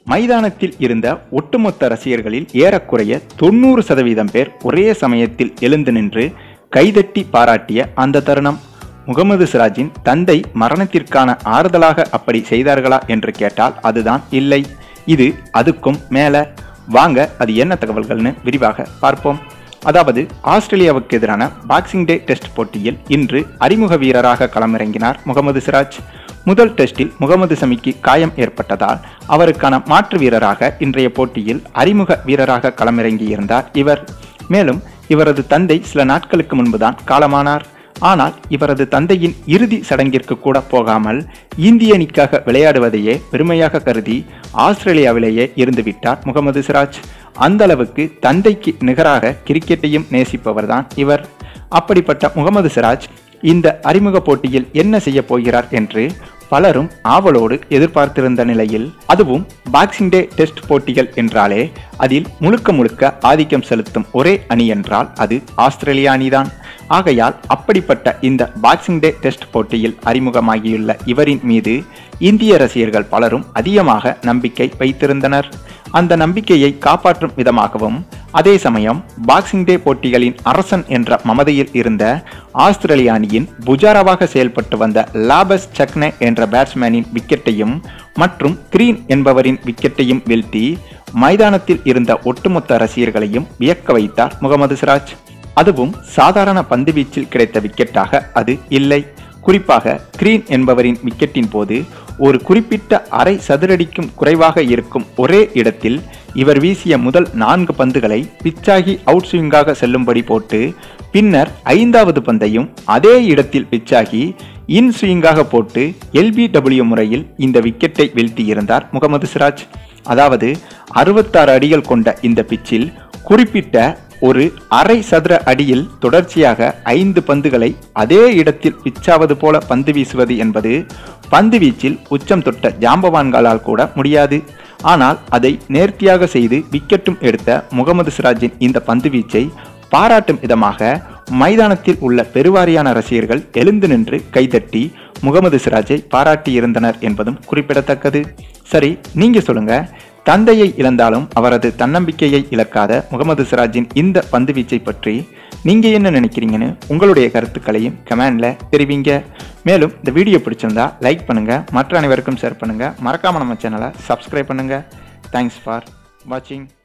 மைதானத்தில் இருந்த ஒட்டுமொத்த ரசிகர்களில் ஏறக்குறைய தொண்ணூறு சதவீதம் பேர் ஒரே சமயத்தில் எழுந்து நின்று கைதட்டி பாராட்டிய அந்த தருணம் முகமது சிராஜின் தந்தை மரணத்திற்கான ஆறுதலாக அப்படி செய்தார்களா என்று கேட்டால் அதுதான் இல்லை இது அதுக்கும் மேல வாங்க அது என்ன தகவல்கள்னு விரிவாக பார்ப்போம் அதாவது ஆஸ்திரேலியாவுக்கு எதிரான பாக்ஸிங் டே டெஸ்ட் போட்டியில் இன்று அறிமுக வீரராக களமிறங்கினார் முகமது சிராஜ் முதல் டெஸ்டில் முகமது சமிக்கு காயம் ஏற்பட்டதால் அவருக்கான மாற்று வீரராக இன்றைய போட்டியில் அறிமுக வீரராக களமிறங்கியிருந்தார் இவர் மேலும் இவரது தந்தை சில நாட்களுக்கு முன்புதான் காலமானார் ஆனால் இவரது தந்தையின் இறுதி சடங்கிற்கு கூட போகாமல் இந்திய அணிக்காக விளையாடுவதையே பெருமையாக கருதி ஆஸ்திரேலியாவிலேயே இருந்துவிட்டார் முகமது சிராஜ் அந்த அளவுக்கு தந்தைக்கு நிகராக கிரிக்கெட்டையும் நேசிப்பவர்தான் இவர் அப்படிப்பட்ட முகமது சிராஜ் இந்த அறிமுக போட்டியில் என்ன செய்ய போகிறார் என்று பலரும் ஆவலோடு எதிர்பார்த்திருந்த நிலையில் அதுவும் பாக்ஸிங் டே டெஸ்ட் போட்டிகள் என்றாலே அதில் முழுக்க முழுக்க ஆதிக்கம் செலுத்தும் ஒரே அணி என்றால் அது ஆஸ்திரேலியா அணிதான் ஆகையால் அப்படிப்பட்ட இந்த பாக்ஸிங் டே டெஸ்ட் போட்டியில் அறிமுகமாகியுள்ள இவரின் மீது இந்திய ரசிகர்கள் பலரும் அதிகமாக நம்பிக்கை வைத்திருந்தனர் அந்த நம்பிக்கையை காப்பாற்றும் விதமாகவும் அதே சமயம் பாக்ஸிங் டே போட்டிகளின் அரசன் என்ற மமதையில் இருந்த ஆஸ்திரேலிய அணியின் புஜாராவாக செயல்பட்டு வந்த லாபஸ் சக்னே என்ற பேட்ஸ்மேனின் விக்கெட்டையும் மற்றும் கிரீன் என்பவரின் விக்கெட்டையும் வீழ்த்தி மைதானத்தில் இருந்த ஒட்டுமொத்த ரசிகர்களையும் வியக்க வைத்தார் முகமது சிராஜ் அதுவும் சாதாரண பந்து வீச்சில் கிடைத்த விக்கெட்டாக அது இல்லை குறிப்பாக கிரீன் என்பவரின் விக்கெட்டின் போது ஒரு குறிப்பிட்ட அரை சதுரடிக்கும் குறைவாக இருக்கும் ஒரே இடத்தில் இவர் வீசிய முதல் நான்கு பந்துகளை பிச்சாகி அவுட் ஸ்விங்காக செல்லும்படி போட்டு பின்னர் ஐந்தாவது பந்தையும் அதே இடத்தில் பிச்சாகி இன் ஸ்விங்காக போட்டு எல்பிடபிள்யூ முறையில் இந்த விக்கெட்டை வீழ்த்தியிருந்தார் முகமது சிராஜ் அதாவது அறுபத்தாறு அடிகள் கொண்ட இந்த பிச்சில் குறிப்பிட்ட ஒரு அரை சதுர அடியில் தொடர்ச்சியாக ஐந்து பந்துகளை அதே இடத்தில் பிச்சாவது போல பந்து வீசுவது என்பது பந்து வீச்சில் உச்சம் தொட்ட ஜாம்பவான்களால் கூட முடியாது ஆனால் அதை நேர்த்தியாக செய்து விக்கெட்டும் எடுத்த முகமது சிராஜின் இந்த பந்து வீச்சை பாராட்டும் விதமாக மைதானத்தில் உள்ள பெருவாரியான ரசிகர்கள் எழுந்து நின்று கைதட்டி முகமது சிராஜை பாராட்டியிருந்தனர் என்பதும் குறிப்பிடத்தக்கது சரி நீங்க சொல்லுங்க தந்தையை இழந்தாலும் அவரது தன்னம்பிக்கையை இழக்காத முகமது சிராஜின் இந்த பந்து வீச்சை பற்றி நீங்க என்ன நினைக்கிறீங்கன்னு உங்களுடைய கருத்துக்களையும் கமெண்ட்ல தெரிவிங்க மேலும் இந்த வீடியோ பிடிச்சிருந்தா லைக் பண்ணுங்க மற்ற அனைவருக்கும் ஷேர் பண்ணுங்க மறக்காம நம்ம சேனலை சப்ஸ்கிரைப் பண்ணுங்க தேங்க்ஸ் ஃபார் வாட்சிங்